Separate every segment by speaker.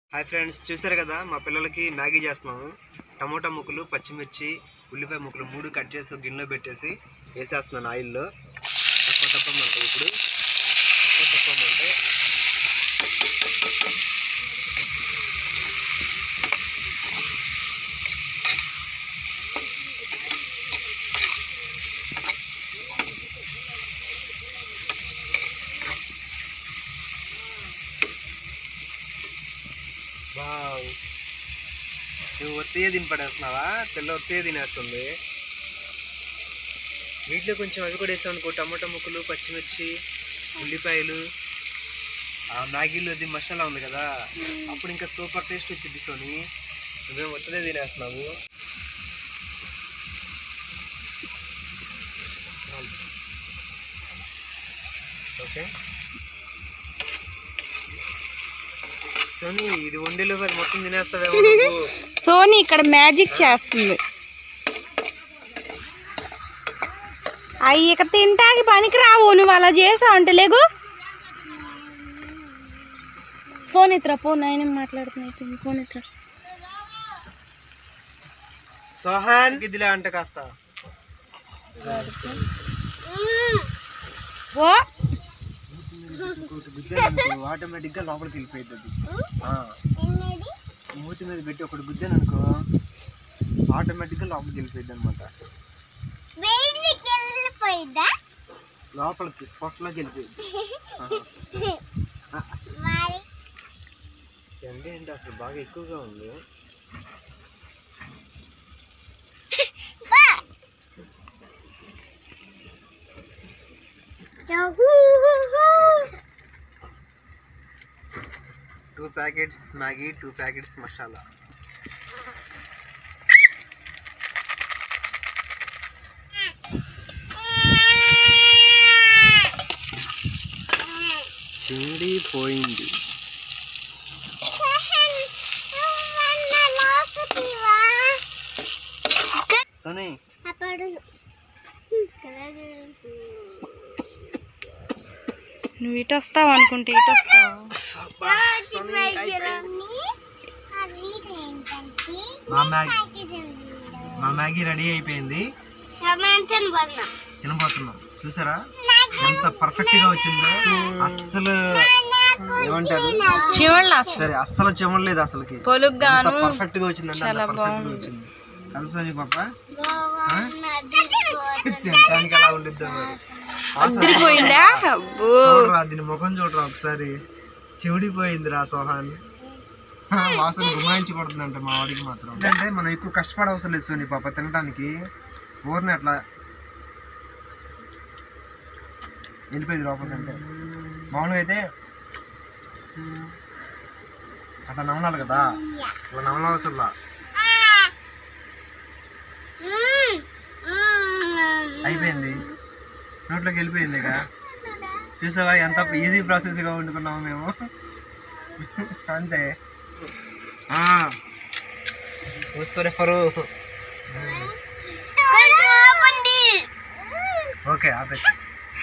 Speaker 1: Hi friends చూసారు కదా మా పిల్లలకి మ్యాగీ చేస్తున్నాము టమోటా ముక్కలు పచ్చిమిర్చి ఉల్లిపాయ ముక్కలు మూడు కట్ చేసి ఒక గిన్నెలో పెట్టేసి వేసేస్తున్నాను ఆయిల్లో తక్కువ తప్పమంటే ఇప్పుడు తక్కువ తప్పమంటే వావ్ నువ్వు ఒత్తిగా తిని పడేస్తున్నావా పిల్ల ఒత్తిగా తినేస్తుంది వీటిలో కొంచెం అవి కూడా వేసాం అనుకో టమాటా ముక్కలు పచ్చిమిర్చి ఉల్లిపాయలు ఆ మ్యాగీలో ఇది మసాలా ఉంది కదా అప్పుడు ఇంకా సూపర్ టేస్ట్ వచ్చింది సోని నువ్వేం ఒత్తిడే తినేస్తున్నావు ఓకే సోని ఇది వండిలో మరి మొత్తం తినేస్తావేమో నువ్వు
Speaker 2: సోనీ ఇక్కడ మ్యాజిక్ చేస్తుంది అవి ఇక తింటాకి పనికి రావు నువ్వు అలా చేసావు అంటే లేగు ఫోన్ ఇతరా ఫోన్ ఆయన మాట్లాడుతున్నాయి ఫోన్ ఇతరా
Speaker 1: సోహాన్ ఇదిలే అంట కాస్త
Speaker 2: ఓ
Speaker 1: ఆటోమేటిక్ గా లోపలికి వెళ్ళిపోయింది అది ఆ. మూతి మీద పెట్టి ఒకటి గుద్దాను అనుకో ఆటోమేటిక్ గా లోపలికి వెళ్ళిపోయింది అనమాట లోపలికి పొట్టలోకి వెళ్ళిపోయింది ఎండ ఏంటి అసలు బాగా ఎక్కువగా ఉంది two packets Maggi two packets masala చిండిపోయింది సోనీ
Speaker 2: నువ్వు ఇటు వస్తావు అనుకుంటే ఇటు వస్తావు
Speaker 1: సోనీ అయిపోయింది. మా మ్యాగీ మా మ్యాగీ రెడీ అయిపోయింది తినబోతున్నాం చూసారా ఎంత పర్ఫెక్ట్ గా వచ్చిందో అస్సలు ఏమంటారు
Speaker 2: చివళ్ళ
Speaker 1: సరే అస్సలు చెమలేదు అసలుకి
Speaker 2: పొలుగ్గాను
Speaker 1: పర్ఫెక్ట్ గా వచ్చిందంటే అంత పర్ఫెక్ట్ గా వచ్చింది కదా సోని పాప తినడానికి ఎలా ఉండిద్దో మరి
Speaker 2: అదిరిపోయిందా అబ్బో
Speaker 1: చూడరా దీని ముఖం చూడరా ఒకసారి చెవిడిపోయింది రా సోహాన్ ఆ, వాసన గుమాయించి కొడుతుందంట మా వాడికి మాత్రం అంటే మనం ఎక్కువ కష్టపడ అవసరం లేదు సోని పాప తినడానికి ఊరిని అట్లా వెళ్ళిపోయింది లోపలికి అంటే మామూలుగా అయితే అట్లా నమలాలి కదా అట్లా నమలవసరంలా అయిపోయింది నోట్లోకి వెళ్ళిపోయింది ఇక చూసావా ఎంత ఈజీ ప్రాసెస్గా వండుకున్నాము మేము అంతే ఆ. చూసుకొని పరు ఓకే ఆపేసి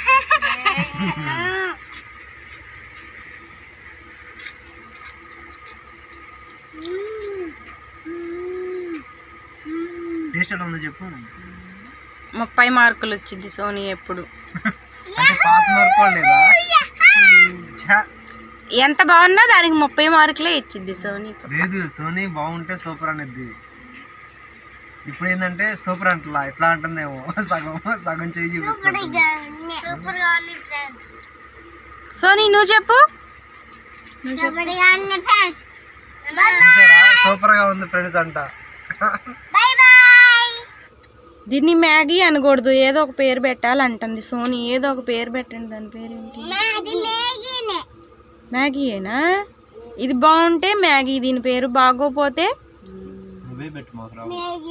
Speaker 1: టేస్ట్ ఎలా ఉందో చెప్పు
Speaker 2: ముప్పై మార్కులు వచ్చింది సోనీ ఎప్పుడు
Speaker 1: అంటే పాస్ మార్క్ లేదా ఛా.
Speaker 2: ఎంత బాగున్నా దానికి ముప్పై మార్కులే ఇచ్చింది సోనీ
Speaker 1: లేదు సోనీ బాగుంటే సూపర్ అనేది ఇప్పుడు ఏంటంటే సూపర్ అంటలా ఎట్లా అంటుందేమో సగం సగం చేయి చూపిస్తుంది
Speaker 2: సోనీ నువ్వు చెప్పు
Speaker 1: చూసారా సూపర్ గా ఉంది ఫ్రెండ్స్ అంట
Speaker 2: దీన్ని మ్యాగీ అనకూడదు ఏదో ఒక పేరు పెట్టాలంటుంది సోనీ ఏదో ఒక పేరు పెట్టండి దాని పేరు ఏంటి మ్యాగీయేనా ఇది బాగుంటే మ్యాగీ దీని పేరు బాగోపోతే
Speaker 1: నువ్వే పెట్టు మాకు రావు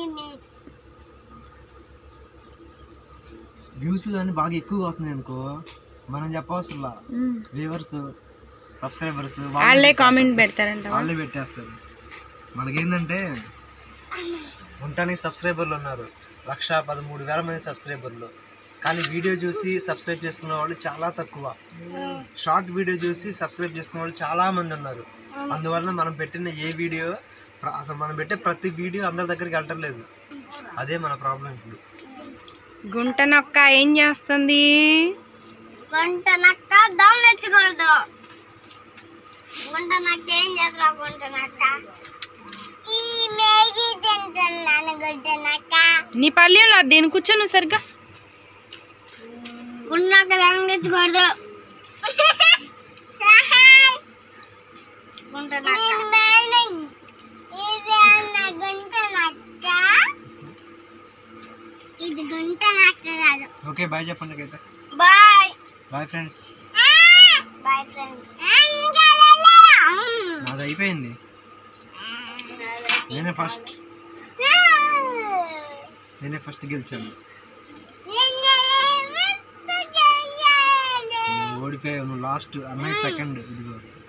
Speaker 1: వ్యూస్ అని బాగా ఎక్కువగా వస్తున్నాయి అనుకో మనం చెప్పవసరంలా
Speaker 2: మ్,
Speaker 1: వ్యూవర్స్ సబ్స్క్రైబర్స్
Speaker 2: వాళ్ళే కామెంట్ పెడతారంట
Speaker 1: వాళ్ళే పెట్టేస్తారు మనకేంటంటే ఉండటానికి సబ్స్క్రైబర్లు ఉన్నారు లక్ష పదమూడు వేల మంది సబ్స్క్రైబర్లు కానీ వీడియో చూసి సబ్స్క్రైబ్ చేసుకున్న వాళ్ళు చాలా తక్కువ షార్ట్ వీడియో చూసి సబ్స్క్రైబ్ చేసుకున్న వాళ్ళు చాలా మంది ఉన్నారు అందువల్ల మనం పెట్టిన ఏ వీడియో ప్ర- అసలు మనం పెట్టే ప్రతి వీడియో అందరి దగ్గరికి వెళ్ళటం లేదు అదే మన ప్రాబ్లం ఇప్పుడు
Speaker 2: గుంట నొక్క ఏం చేస్తుంది
Speaker 3: గుంట నక్క దమ్ తెచ్చకూడదు గుంట నక్క ఏం చేస్తా గుంట నక్క ఈ మేగి తింటున్నాను గుంట నక్క
Speaker 2: నీ పల్లెంలో దీని కూర్చో నువ్వు సరిగ్గా
Speaker 3: గుంట నక్క దమ్ తెచ్చకూడదు సహాయ్ గుంట నక్క ఇది అన్న గుంట నక్క ఇది గుంట నక్క కాదు
Speaker 1: ఓకే బాయ్ చెప్పండి అయితే
Speaker 3: bye
Speaker 1: bye friends
Speaker 3: bye friends ఇంకా లేదు
Speaker 1: నాది అయిపోయింది నేనే ఫస్ట్ నేనే ఫస్ట్ గెలిచాను నువ్వు ఓడిపోయావు నువ్వు లాస్ట్ అన్నయ్య సెకండ్ ఇదిగో